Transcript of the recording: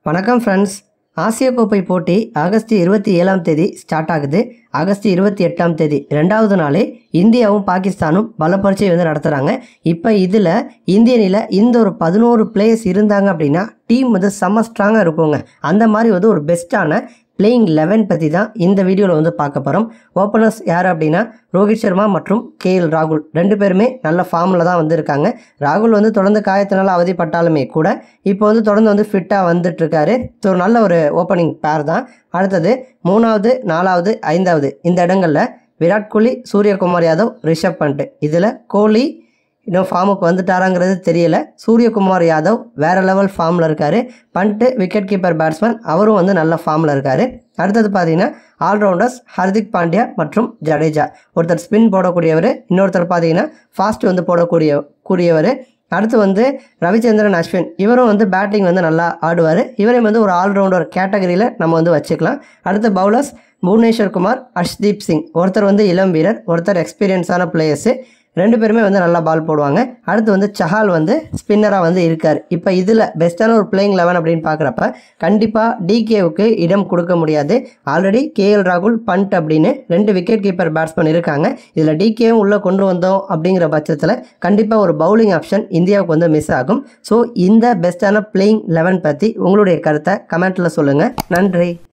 வணக்கம் ஃப்ரெண்ட்ஸ் ஆசிய கோப்பை போட்டி ஆகஸ்ட் இருபத்தி ஏழாம் தேதி ஸ்டார்ட் ஆகுது ஆகஸ்ட் இருபத்தி எட்டாம் தேதி ரெண்டாவது நாளே இந்தியாவும் பாகிஸ்தானும் பலப்பரீட்சை வந்து நடத்துகிறாங்க இப்போ இதில் இந்திய அணியில் இந்த ஒரு பதினோரு பிளேயர்ஸ் இருந்தாங்க அப்படின்னா டீம் வந்து செம்ம ஸ்ட்ராங்காக இருக்குங்க அந்த மாதிரி வந்து ஒரு பெஸ்ட்டான பிளேயிங் லெவன் பற்றி தான் இந்த வீடியோவில் வந்து பார்க்க போகிறோம் ஓப்பனர்ஸ் யார் அப்படின்னா ரோஹித் சர்மா மற்றும் கேஎல் ராகுல் ரெண்டு பேருமே நல்ல ஃபார்மில் தான் வந்திருக்காங்க ராகுல் வந்து தொடர்ந்து காயத்தினால அவதிப்பட்டாலுமே கூட இப்போ வந்து தொடர்ந்து வந்து ஃபிட்டாக வந்துட்டுருக்காரு ஸோ நல்ல ஒரு ஓப்பனிங் பேர் தான் அடுத்தது மூணாவது நாலாவது ஐந்தாவது இந்த இடங்களில் விராட் கோலி சூரியகுமார் யாதவ் ரிஷப் பண்ட் இதில் கோலி இன்னும் ஃபார்முக்கு வந்துட்டாராங்கிறது தெரியல சூரியகுமார் யாதவ் வேற லெவல் ஃபார்மில் இருக்கார் பண்ட்டு விக்கெட் கீப்பர் பேட்ஸ்மேன் அவரும் வந்து நல்ல ஃபார்மில் இருக்கார் அடுத்தது பார்த்தீங்கன்னா ஆல்ரவுண்டர்ஸ் ஹர்திக் பாண்டியா மற்றும் ஜடேஜா ஒருத்தர் ஸ்பின் போடக்கூடியவர் இன்னொருத்தர் பார்த்தீங்கன்னா ஃபாஸ்ட் வந்து போடக்கூடிய கூடியவர் அடுத்து வந்து ரவிச்சந்திரன் அஸ்வின் இவரும் வந்து பேட்டிங் வந்து நல்லா ஆடுவார் இவரையும் வந்து ஒரு ஆல்ரவுண்டர் கேட்டகரியில் நம்ம வந்து வச்சுக்கலாம் அடுத்து பவுலர்ஸ் புவனேஸ்வர் குமார் அஷ்தீப் சிங் ஒருத்தர் வந்து இளம் வீரர் ஒருத்தர் எக்ஸ்பீரியன்ஸான பிளேயர்ஸு ரெண்டு பேருமே வந்து நல்லா பால் போடுவாங்க அடுத்து வந்து சஹால் வந்து ஸ்பின்னராக வந்து இருக்கார் இப்போ இதில் பெஸ்ட்டான ஒரு பிளேயிங் லெவன் அப்படின்னு பார்க்குறப்ப கண்டிப்பாக டிகேவுக்கு இடம் கொடுக்க முடியாது ஆல்ரெடி கேஎல் ராகுல் பண்ட் அப்படின்னு ரெண்டு விக்கெட் கீப்பர் பேட்ஸ்மேன் இருக்காங்க இதில் டிகேவும் உள்ளே கொண்டு வந்தோம் அப்படிங்கிற பட்சத்தில் கண்டிப்பாக ஒரு பவுலிங் ஆப்ஷன் இந்தியாவுக்கு வந்து மிஸ் ஆகும் ஸோ இந்த பெஸ்ட்டான பிளேயிங் லெவன் பற்றி உங்களுடைய கருத்தை கமெண்ட்டில் சொல்லுங்கள் நன்றி